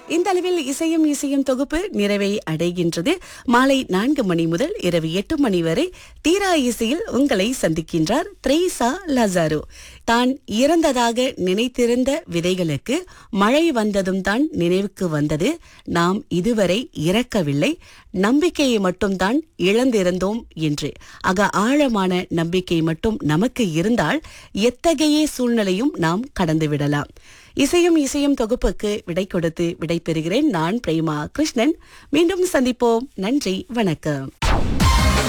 இந்த அளவில் இசையும் இசையும் தொகுப்பு நிறைவை அடைகின்றது மாலை நான்கு மணி முதல் இரவு எட்டு மணி வரை தீரா இசையில் உங்களை சந்திக்கின்றார் த்ரேசா லசாரோ தான் இறந்ததாக நினைத்திருந்த விதைகளுக்கு மழை வந்ததும் தான் நினைவுக்கு வந்தது நாம் இதுவரை இறக்கவில்லை நம்பிக்கையை மட்டும்தான் இழந்திருந்தோம் என்று ஆக ஆழமான நம்பிக்கை மட்டும் நமக்கு இருந்தால் எத்தகைய சூழ்நிலையும் நாம் கடந்து விடலாம் இசையும் இசையும் தொகுப்புக்கு விடை கொடுத்து விடை பெறுகிறேன் நான் பிரேமா கிருஷ்ணன் மீண்டும் சந்திப்போம் நன்றி வணக்கம்